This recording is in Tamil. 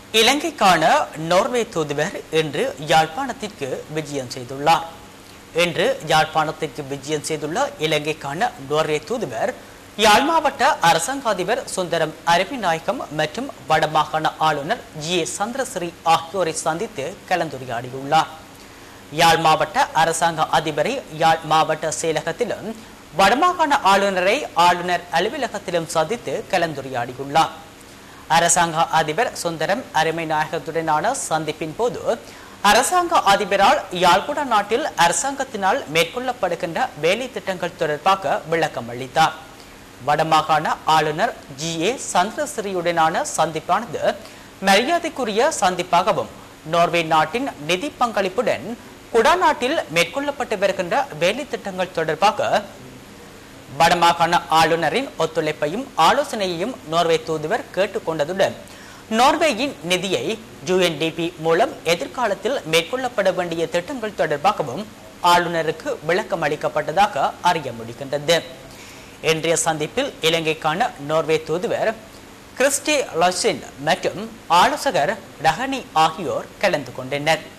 இலங்கைக்கான நோர்வே தூதுவர் இன்று யாழ்ப்பாணத்திற்கு விஜயம் செய்துள்ளார் இன்று யாழ்ப்பாணத்திற்கு விஜயம் செய்துள்ள இலங்கைக்கான நோர்வே தூதுவர் யாழ் மாவட்ட அரசாங்க அதிபர் சுந்தரம் அரவிநாயகம் மற்றும் வடமாகாண ஆளுநர் ஜி ஏ சந்திரசிறி ஆகியோரை சந்தித்து கலந்துரையாடியுள்ளார் யாழ் மாவட்ட அரசாங்க அதிபரை யாழ் மாவட்ட செயலகத்திலும் வடமாகாண ஆளுநரை ஆளுநர் அலுவலகத்திலும் சந்தித்து கலந்துரையாடியுள்ளார் அரசாங்க அதிபர் சுந்தரம் அருமைநாயகத்துடனான சந்திப்பின் போது அரசாங்க அதிபரால் யாழ்குடா நாட்டில் அரசாங்கத்தினால் மேற்கொள்ளப்படுகின்ற வேலை திட்டங்கள் தொடர்பாக விளக்கம் அளித்தார் வடமாகாண ஆளுநர் ஜி ஏ சந்திரசிறியுடனான சந்திப்பானது மரியாதைக்குரிய சந்திப்பாகவும் நோர்வே நாட்டின் நிதி பங்களிப்புடன் குடா நாட்டில் மேற்கொள்ளப்பட்டு வருகின்ற வேலை திட்டங்கள் தொடர்பாக வடமாகாண ஆளுநரின் ஒத்துழைப்பையும் ஆலோசனையையும் நோர்வே தூதுவர் கேட்டுக்கொண்டதுடன் நோர்வேயின் நிதியை யுஎன்டிபி மூலம் எதிர்காலத்தில் மேற்கொள்ளப்பட வேண்டிய திட்டங்கள் தொடர்பாகவும் ஆளுநருக்கு விளக்கம் அளிக்கப்பட்டதாக அறிய முடிகின்றது இன்றைய சந்திப்பில் இலங்கைக்கான நோர்வே தூதுவர் கிறிஸ்டி லொசின் மற்றும் ஆலோசகர் டஹனி ஆகியோர் கலந்து கொண்டனர்